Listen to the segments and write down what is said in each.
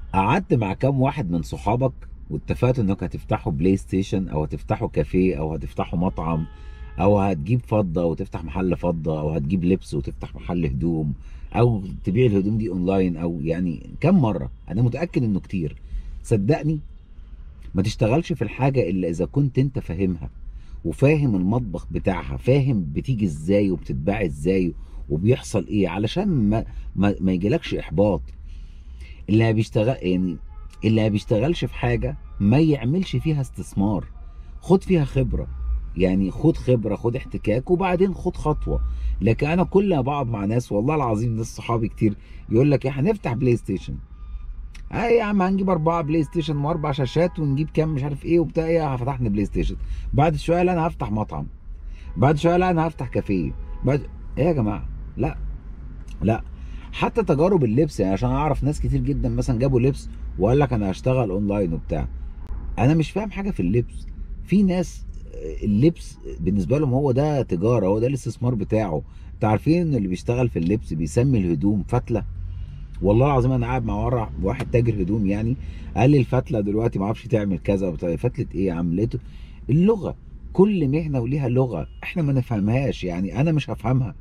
قعدت مع كام واحد من صحابك واتفقتوا انك هتفتحوا بلاي ستيشن او هتفتحوا كافيه او هتفتحوا مطعم او هتجيب فضة وتفتح محل فضة او هتجيب لبس وتفتح محل هدوم او تبيع الهدوم دي اونلاين او يعني كم مرة انا متأكد انه كتير صدقني ما تشتغلش في الحاجة الا اذا كنت انت فاهمها وفاهم المطبخ بتاعها فاهم بتيجي ازاي وبتتباع ازاي وبيحصل ايه علشان ما ما, ما يجيلكش احباط اللي ما بيشتغل يعني اللي ما بيشتغلش في حاجة ما يعملش فيها استثمار خد فيها خبرة يعني خد خبرة خد احتكاك وبعدين خد خطوة لكن انا كل ما بقعد مع ناس والله العظيم ناس صحابي كتير يقول لك ايه هنفتح بلاي ستيشن اي يا عم هنجيب اربعه بلاي ستيشن واربع شاشات ونجيب كام مش عارف ايه وبتاع ايه فتحنا بلاي ستيشن بعد شويه لا انا هفتح مطعم بعد شويه لا انا هفتح كافيه بعد ايه يا جماعه لا لا حتى تجارب اللبس يعني عشان اعرف ناس كتير جدا مثلا جابوا لبس وقال لك انا هشتغل اونلاين وبتاع انا مش فاهم حاجه في اللبس في ناس اللبس بالنسبه لهم هو ده تجاره هو ده الاستثمار بتاعه انتوا عارفين ان اللي بيشتغل في اللبس بيسمي الهدوم فتله والله العظيم انا قاعد مع ورا واحد تاجر هدوم يعني قال لي الفتله دلوقتي ما اعرفش تعمل كذا وبتاع فتله ايه يا عم لقيته اللغه كل مهنه وليها لغه احنا ما نفهمهاش يعني انا مش هفهمها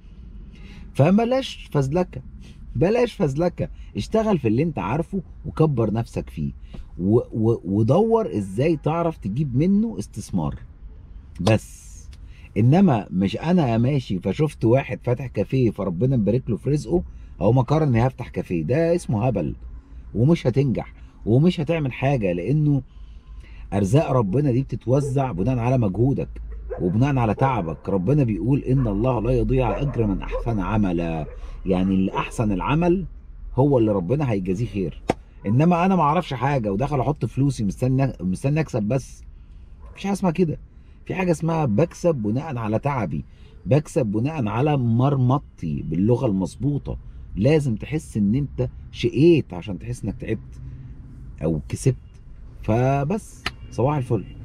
فبلاش فزلكه بلاش فزلكه اشتغل في اللي انت عارفه وكبر نفسك فيه و و ودور ازاي تعرف تجيب منه استثمار بس انما مش انا ماشي فشفت واحد فاتح كافيه فربنا مبارك له في رزقه او مقر اني هفتح كافيه ده اسمه هبل ومش هتنجح ومش هتعمل حاجه لانه ارزاق ربنا دي بتتوزع بناء على مجهودك وبناء على تعبك ربنا بيقول ان الله لا يضيع اجر من احسن عملا يعني اللي احسن العمل هو اللي ربنا هيجازيه خير انما انا ما اعرفش حاجه وداخل احط فلوسي مستني مستني اكسب بس مفيش حاجه اسمها كده في حاجه اسمها بكسب بناء على تعبي بكسب بناء على مرمطتي باللغه المظبوطه لازم تحس ان انت شقيت عشان تحس انك تعبت او كسبت فبس صباح الفل